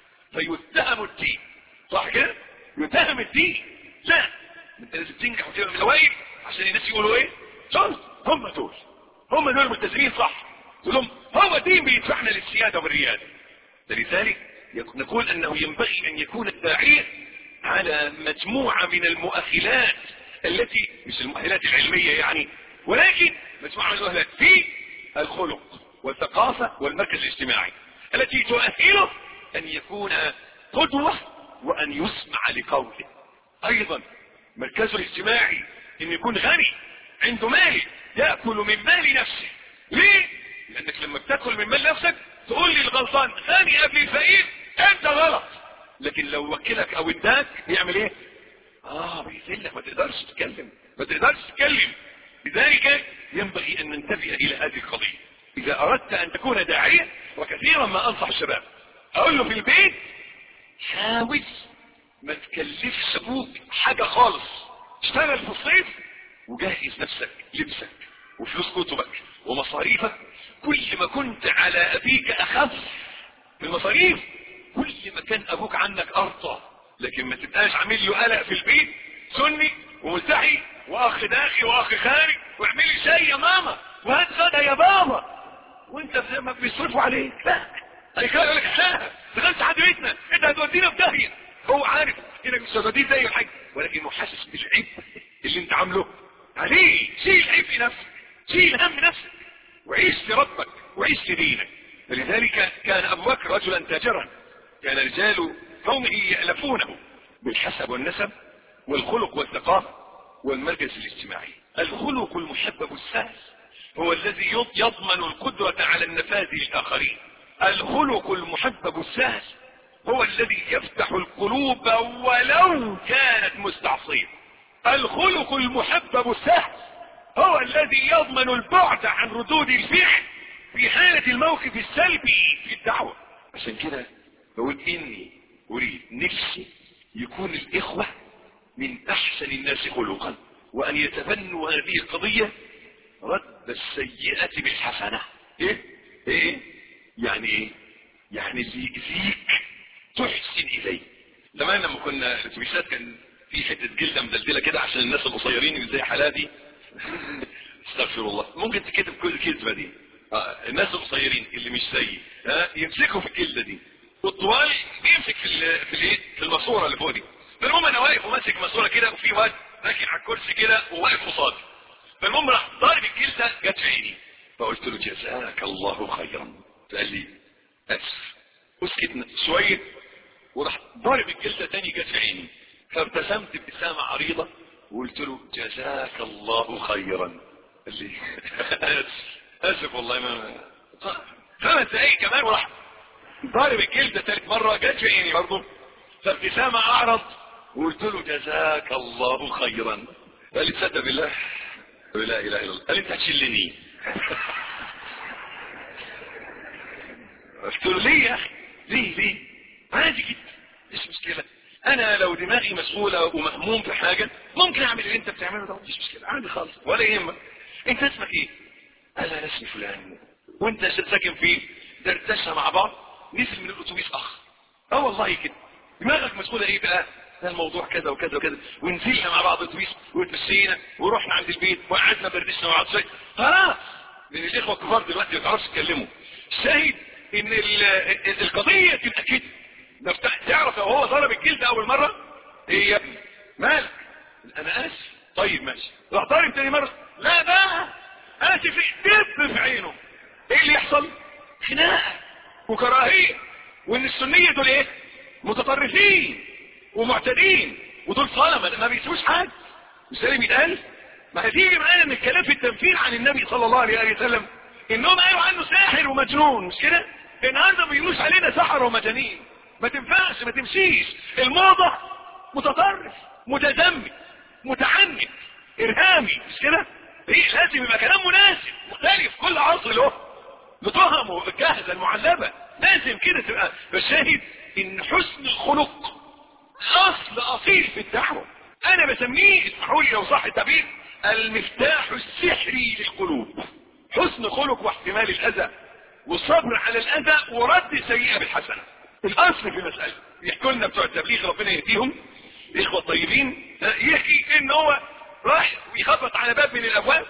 [SPEAKER 3] فيتهم الدين صح كده يتهم الدين لا انت لازم تنجح وتبقى من الاوائل عشان الناس يقولوا ايه شوف هم دول هم دول الملتزمين صح تقول لهم هو الدين بيدفعنا للسياده والرياده لذلك نقول انه ينبغي ان يكون الداعيه على مجموعه من المؤهلات التي مش المؤهلات العلميه يعني ولكن مجموعه من المؤهلات في الخلق والثقافه والمركز الاجتماعي التي تؤهله ان يكون قدوه وان يسمع لقوله ايضا مركزه الاجتماعي ان يكون غني عنده مال يأكل من مال نفسه ليه لانك لما بتاكل من مال نفسك تقول لي الغلطان غني قبل الفقير انت غلط لكن لو وكلك او اداك يعمل ايه اه بيذلك ما تقدرش تتكلم ما تقدرش تتكلم لذلك ينبغي ان ننتبه الى هذه القضية اذا اردت ان تكون داعية وكثيرا ما انصح الشباب اقول له في البيت حاول ما تكلفش ابوك حاجة خالص اشتغل في الصيف وجهز نفسك لبسك وفلوس كتبك ومصاريفك كل ما كنت على ابيك اخف في المصاريف كل ما كان ابوك عنك ارضى لكن ما تبقاش عامل له قلق في البيت سني وملتحي واخ داخل واخ خارج واعملي شاي يا ماما وهات غدا يا بابا وانت ما بيصرفوا عليك لا هيكلم يقول لك لا دخلت حد بيتنا انت هتودينا في داهيه هو عارف انك مش هتوديه زي الحاج ولكن محسس بالعيب اللي انت عامله عليه شيل عيب في نفسك شيل هم نفسك وعيش لربك وعيش لدينك فلذلك كان ابو بكر رجلا تاجرا كان رجال قومه يألفونه بالحسب والنسب والخلق والثقافة والمركز الاجتماعي الخلق المحبب السهل هو الذي يضمن القدرة على النفاذ للآخرين الخلق المحبب السهل هو الذي يفتح القلوب ولو كانت مستعصية الخلق المحبب السهل هو الذي يضمن البعد عن ردود الفعل في حالة الموقف السلبي في الدعوة عشان كده بقول اني اريد نفسي يكون الاخوة من احسن الناس خلقا وان يتبنوا هذه القضية رد السيئة بالحسنة ايه ايه يعني ايه يعني اللي يأذيك تحسن اليه زمان لما كنا الاتوبيسات كان في حتة جلدة مدلدلة كده عشان الناس القصيرين اللي زي حالاتي استغفر الله ممكن تكتب كل كذبة دي آه الناس القصيرين اللي مش زيي ها يمسكوا في الجلدة دي والطوال بيمسك في ال في الايه في الماسوره اللي فوق دي فالمهم انا واقف وماسك ماسوره كده وفي واد راكن على الكرسي كده وواقف قصادي فالمهم راح ضارب الجلده جت في عيني فقلت له جزاك الله خيرا فقال لي اسف اسكت شويه وراح ضارب الجلده تاني جت في عيني فابتسمت ابتسامه عريضه وقلت له جزاك الله خيرا قال لي اسف اسف والله ما خمس دقايق كمان وراح ضارب الجلدة ثالث مرة جت في عيني برضه فابتسامة اعرض وقلت له جزاك الله خيرا قال لي تصدق بالله قال لا اله الا الله قال لي انت هتشلني قلت له ليه يا اخي ليه ليه عادي جدا مش مشكلة انا لو دماغي مسؤولة ومهموم في حاجة ممكن اعمل اللي انت بتعمله ده مش مشكلة عادي خالص ولا يهمك انت اسمك ايه قال انا اسمي فلان وانت ساكن فين دردشة مع بعض نزل من الاتوبيس اخ اه والله كده دماغك مسؤولة ايه بقى ده الموضوع كذا وكذا وكذا ونزلنا مع بعض اتوبيس وتمشينا ورحنا عند البيت وقعدنا بردشنا مع بعض شويه خلاص من الاخوه الكبار دلوقتي ما تعرفش تكلموا شاهد ان القضيه تبقى كده تعرف لو هو ضرب الجلد اول مره ايه يا ابني مالك انا اسف طيب ماشي راح ضارب تاني مره لا بقى اسف دب في عينه ايه اللي يحصل خناقه وكراهيه وان السنيه دول ايه متطرفين ومعتدين ودول صلمه ما بيسووش حاجه مش ده اللي بيتقال ما هتيجي معانا من الكلام في التنفير عن النبي صلى الله عليه وسلم انهم قالوا عنه ساحر ومجنون مش كده النهارده ما بيقولوش علينا سحر ومجانين ما تنفعش ما تمشيش الموضة متطرف متزمت متعنت ارهامي مش كده ايه لازم يبقى كلام مناسب مختلف كل عصر له بتهمه الجاهزة المعلبة لازم كده تبقى فالشاهد ان حسن الخلق اصل اصيل في الدعوة انا بسميه اسمحوا لي لو صح التعبير المفتاح السحري للقلوب حسن خلق واحتمال الاذى والصبر على الاذى ورد السيئة بالحسنة الاصل في المسألة يحكوا لنا بتوع التبليغ ربنا يهديهم الاخوة الطيبين يحكي ان هو راح ويخبط على باب من الابواب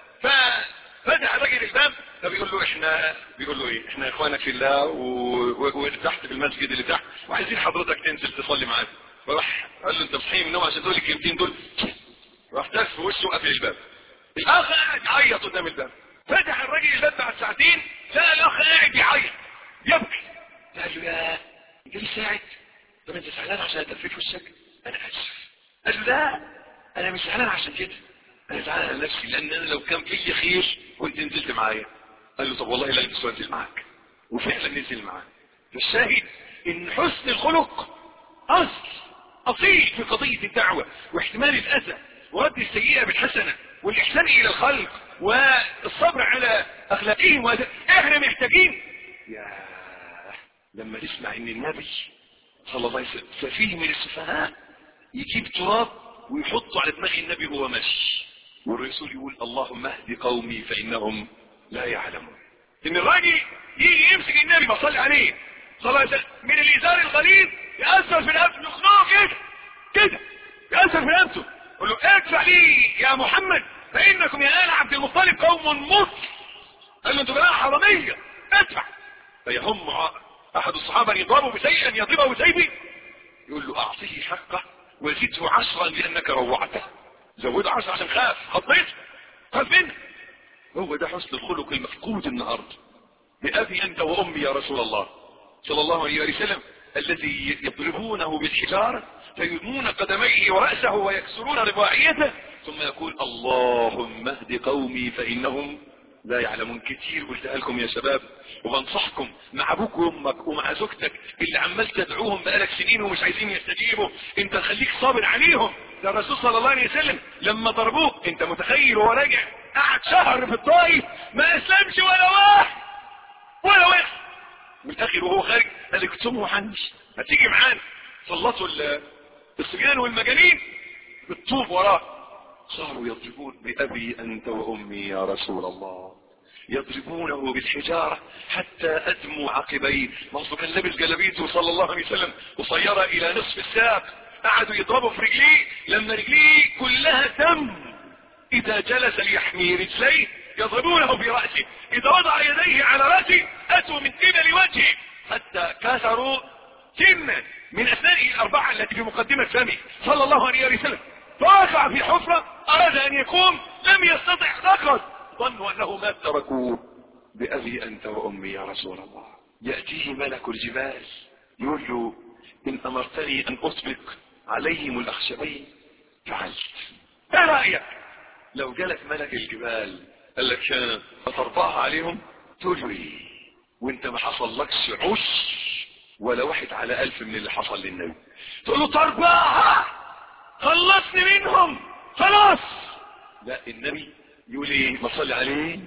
[SPEAKER 3] ففتح الراجل الباب فبيقول له احنا بيقول له ايه احنا اخوانك في الله وتحت في المسجد اللي تحت وعايزين حضرتك تنزل تصلي معانا فراح قال له انت صحيح من النوم عشان تقول لي الكلمتين دول راح تف في وشه وقفل الباب الاخ قاعد يعيط قدام الباب فتح الراجل الباب بعد ساعتين لقى الاخ قاعد يعيط يبكي قال له يا انت لسه قاعد طب انت زعلان عشان اتفيت في وشك انا اسف قال له لا انا مش زعلان عشان كده انا زعلان على نفسي لان انا لو كان فيا خير كنت نزلت معايا قال له طب والله لا البس وانزل معاك وفعلا نزل معاه فالشاهد ان حسن الخلق اصل اصيل في قضية الدعوة واحتمال الاذى ورد السيئة بالحسنة والاحسان الى الخلق والصبر على اخلاقهم وهذا احنا محتاجين يا لما نسمع ان النبي صلى الله عليه وسلم سفيه من السفهاء يجيب تراب ويحطه على دماغ النبي وهو ماشي والرسول يقول اللهم اهد قومي فانهم لا يعلمون ان الراجل يجي يمسك النبي بصلي عليه صلى الله عليه وسلم من الازار الغليظ يأثر في نفسه يخنقه كده كده يأثر في نفسه يقول له ادفع لي يا محمد فانكم يا ال عبد المطلب قوم مصر قال له انتوا جماعه حراميه ادفع فيهم احد الصحابه يضربه بسيئا يضربه بسيفه يقول له اعطيه حقه وزده عشرا لانك روعته زوده عشرة عشان خاف خطيت خاف منه هو ده حسن الخلق المفقود النهارده بأبي أنت وأمي يا رسول الله صلى الله عليه وسلم الذي يضربونه بالحجارة فيدمون قدميه ورأسه ويكسرون رباعيته ثم يقول اللهم اهد قومي فإنهم لا يعلمون كتير قلتها لكم يا شباب وبنصحكم مع ابوك وامك ومع زوجتك اللي عمال تدعوهم بقالك سنين ومش عايزين يستجيبوا انت خليك صابر عليهم ده الرسول صلى الله عليه وسلم لما ضربوه انت متخيل وهو راجع قعد شهر في الطائف ما اسلمش ولا واحد ولا واحد والاخر وهو خارج قال لي كنتم محنش هتيجي معانا سلطوا الصبيان والمجانين بالطوب وراه صاروا يضربون بأبي أنت وأمي يا رسول الله يضربونه بالحجارة حتى أدموا عقبيه ما هو كان لابس جلابيته صلى الله عليه وسلم قصيرة إلى نصف الساق قعدوا يضربوا في رجليه لما رجليه كلها دم إذا جلس ليحمي رجليه يضربونه برأسه إذا وضع يديه على رأسه أتوا من قبل وجهه حتى كسروا سنة من أسنانه الأربعة التي في مقدمة فمه صلى الله عليه وسلم فوقع في حفرة أراد أن يقوم لم يستطع ركض ظنوا أنه مات تركوه بأبي أنت وأمي يا رسول الله يأتيه ملك الجبال يقول له إن أمرتني أن أطبق عليهم الأخشبين فعلت ما رأيك لو جالك ملك الجبال قال لك شان فترضاها عليهم تقول له ايه وانت ما حصل لكش عش ولا واحد على ألف من اللي حصل للنبي تقول له ترضاها خلصني منهم خلاص لا النبي يقول ايه ما صلي عليه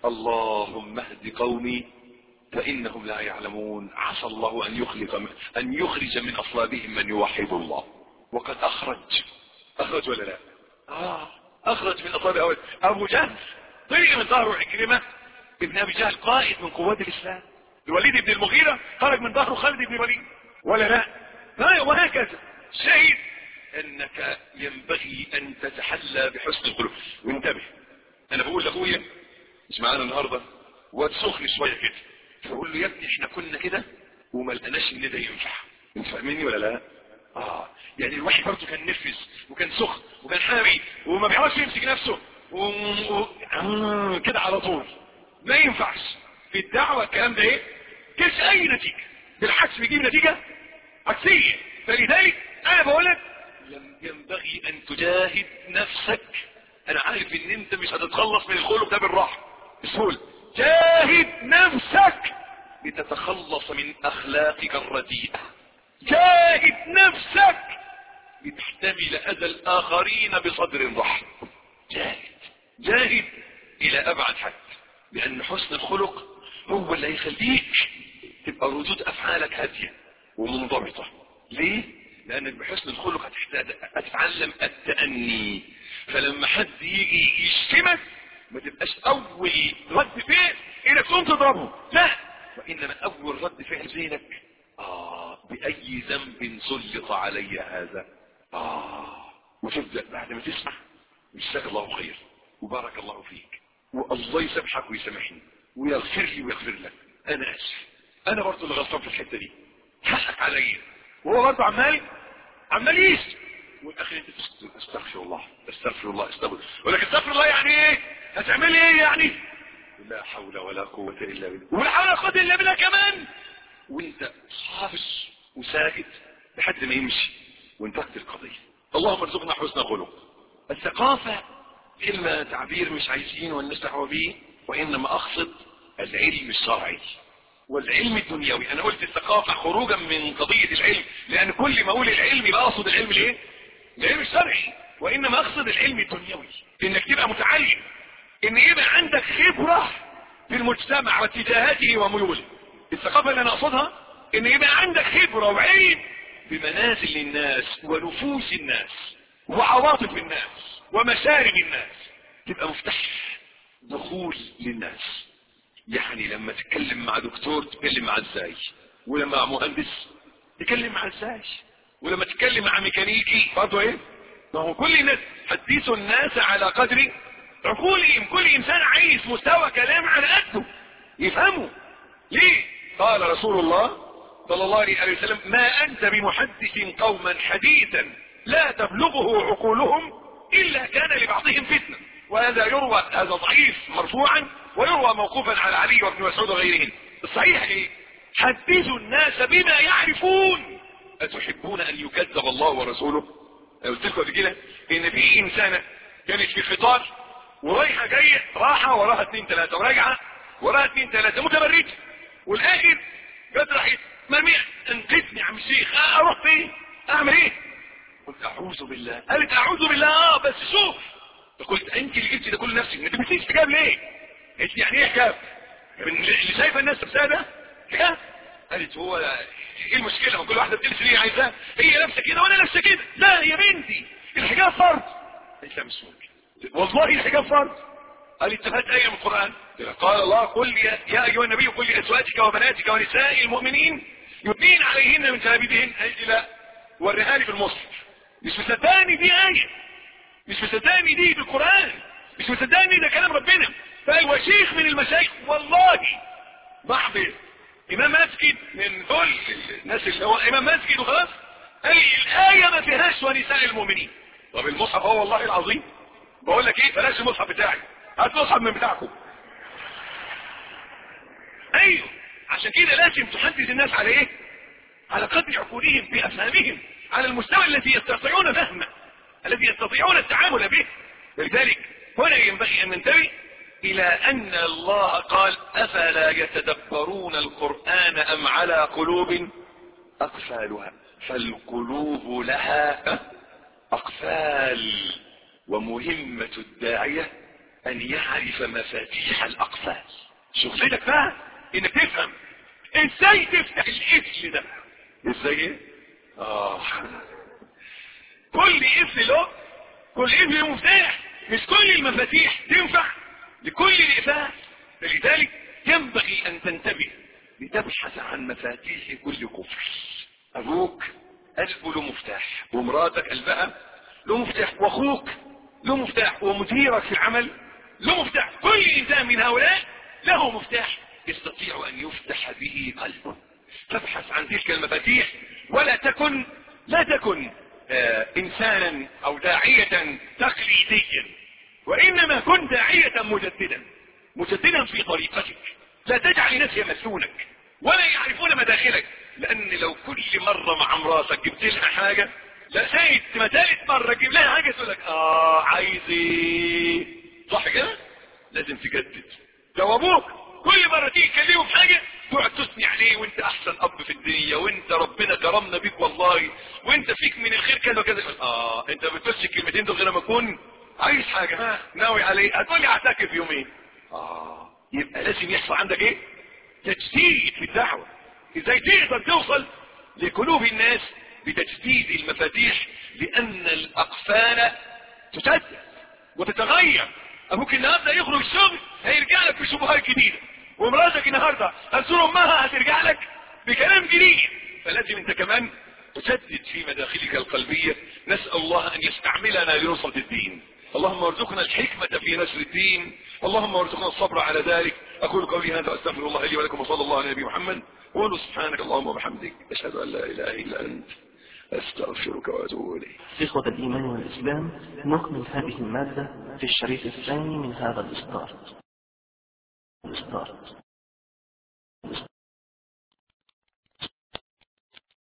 [SPEAKER 3] اللهم اهد قومي فانهم لا يعلمون عسى الله ان يخلق ان يخرج من اصلابهم من يوحد الله وقد اخرج اخرج ولا لا اه اخرج من اصلاب اول ابو جهل طلع من ظهره عكرمه ابن ابي جهل قائد من قوات الاسلام الوليد بن المغيرة خرج من ظهره خالد بن الوليد ولا لا لا وهكذا شهيد انك ينبغي ان تتحلى بحسن الخلق وانتبه انا بقول لاخويا مش معانا النهارده واد سخن شويه كده فبقول له يا ابني احنا كنا كده وما لقناش ان ده ينفع انت فاهمني ولا لا اه يعني الواحد برضه كان نرفز وكان سخن وكان حامي وما بيعرفش يمسك نفسه و... و... آه كده على طول ما ينفعش في الدعوه الكلام ده ايه كش اي نتيجه بالعكس بيجيب نتيجه عكسيه فلذلك انا بقول لك ينبغي ان تجاهد نفسك انا عارف ان انت مش هتتخلص من الخلق ده بالراحه بسهوله جاهد نفسك لتتخلص من اخلاقك الرديئه جاهد نفسك لتحتمل اذى الاخرين بصدر رحب جاهد جاهد الى ابعد حد لان حسن الخلق هو اللي هيخليك تبقى ردود افعالك هاديه ومنضبطه ليه لانك بحسن الخلق هتحتاج هتتعلم التأني فلما حد يجي يشتمك ما تبقاش اول رد فعل انك تقوم تضربه لا وانما اول رد فعل زينك اه باي ذنب سلط علي هذا اه وتبدا بعد ما تسمع جزاك الله خير وبارك الله فيك والله يسامحك ويسامحني ويغفر لي ويغفر لك انا اسف انا برضه اللي غلطان في الحته دي حقك عليا وهو برضه عمال عمال يسمع والاخر انت استغفر الله استغفر الله استغفر ولكن استغفر الله يعني ايه هتعمل ايه يعني لا حول ولا قوة الا بالله ولا حول ولا قوة الا بالله كمان وانت حافظ وساكت لحد ما يمشي وانتهت القضية اللهم ارزقنا حسن خلق الثقافة كلمة تعبير مش عايزين والناس دعوة بيه وانما اقصد العلم الشرعي والعلم الدنيوي انا قلت الثقافة خروجا من قضية العلم لان كل ما اقول العلم يبقى اقصد العلم الايه العلم الشرعي وانما اقصد العلم الدنيوي انك تبقى متعلم ان يبقى عندك خبرة في المجتمع واتجاهاته وميوله الثقافة اللي انا اقصدها ان يبقى عندك خبرة وعلم بمنازل الناس ونفوس الناس وعواطف الناس ومشارب الناس تبقى مفتاح دخول للناس يعني لما تتكلم مع دكتور تتكلم معاه ازاي ولما مع مهندس تتكلم معاه ازاي ولما تتكلم مع ميكانيكي برضه ايه ما هو كل الناس حدثوا الناس على قدر عقولهم كل انسان عايز مستوى كلام على قده يفهمه ليه قال رسول الله صلى الله عليه وسلم ما انت بمحدث قوما حديثا لا تبلغه عقولهم الا كان لبعضهم فتنه وهذا يروى هذا ضعيف مرفوعا ويروى موقوفا على علي وابن مسعود وغيرهم الصحيح ايه حدثوا الناس بما يعرفون اتحبون ان يكذب الله ورسوله قلت لكم قبل كده ان في انسانه كانت في قطار ورايحه جايه راحه وراها اثنين ثلاثه وراجعه وراها اثنين ثلاثه متبرجه والاخر جت راحت مرميه انقذني يا عم الشيخ اروح فين اعمل ايه قلت اعوذ بالله قالت اعوذ بالله اه بس شوف فقلت انت اللي جبتي ده كل نفسك ما تبتديش حجاب ليه قلت يعني ايه حجاب اللي شايفه الناس لابساه ده حجاب قالت هو ايه المشكله ما كل واحده بتلبس اللي هي عايزاه هي لابسه كده وانا لابسه كده لا يا بنتي الحجاب فرض قالت لا مش ممكن والله الحجاب فرض قالت هات ايه من القران قال الله قل يا, يا ايها النبي قل لازواجك وبناتك ونساء المؤمنين يدين عليهن من جلابيبهن قالت لا وريها لي في المصحف مش مصدقني دي ايه مش مصدقني دي بالقران مش مصدقني ده كلام ربنا فهو شيخ من المشايخ والله محضر امام مسجد من دول الناس اللي هو امام مسجد وخلاص قال لي الايه ما فيهاش ونساء المؤمنين طب المصحف هو والله العظيم بقول لك ايه بلاش المصحف بتاعي هات مصحف من بتاعكم ايوه عشان كده لازم تحدث الناس على ايه على قدر عقولهم بافهامهم على المستوى الذي يستطيعون فهمه الذي يستطيعون التعامل به لذلك هنا ينبغي ان ننتبه الى ان الله قال افلا يتدبرون القرآن ام على قلوب اقفالها فالقلوب لها اقفال ومهمة الداعية ان يعرف مفاتيح الاقفال شغلتك بقى انك تفهم ازاي تفتح القفل ده ازاي اه كل قفل له كل قفل له مفتاح مش كل المفاتيح تنفع لكل الإفاء فلذلك ينبغي ان تنتبه لتبحث عن مفاتيح كل كفر ابوك قلبه له مفتاح ومراتك قلبها له مفتاح واخوك له مفتاح ومديرك في العمل له مفتاح كل انسان من هؤلاء له مفتاح يستطيع ان يفتح به قلبه تبحث عن تلك المفاتيح ولا تكن لا تكن آه انسانا او داعية تقليديا وانما كن داعية مجددا مجددا في طريقتك لا تجعل الناس يمسونك ولا يعرفون مداخلك لان لو كل مرة مع مراتك جبت لها حاجة لا سيد ما ثالث مرة تجيب لها حاجة تقول لك اه عايز ايه صح كده لازم تجدد لو ابوك كل مرة تيجي تكلمه في حاجة تقعد تثني عليه وانت احسن اب في الدنيا وانت ربنا كرمنا بيك والله وانت فيك من الخير كذا وكذا اه انت ما بتقولش الكلمتين دول غير لما اكون عايز حاجة ها ناوي عليه هتقول لي اعتكف يومين اه يبقى لازم يحصل عندك ايه تجديد في الدعوة ازاي تقدر توصل لقلوب الناس بتجديد المفاتيح لان الاقفال تسدد وتتغير ابوك النهارده يخرج الشغل هيرجع لك بشبهات جديده ومراتك النهارده هتزور امها هترجع لك بكلام جديد فلازم انت كمان تسدد في مداخلك القلبيه نسال الله ان يستعملنا لنصره الدين اللهم ارزقنا الحكمة في نشر الدين اللهم ارزقنا الصبر على ذلك اقول قولي هذا واستغفر الله لي ولكم وصلى الله على نبي محمد وقولوا سبحانك اللهم وبحمدك اشهد ان لا اله الا انت استغفرك واتوب اليك
[SPEAKER 4] إخوة الإيمان والإسلام نكمل هذه المادة في الشريط الثاني من هذا الإصدار الإصدار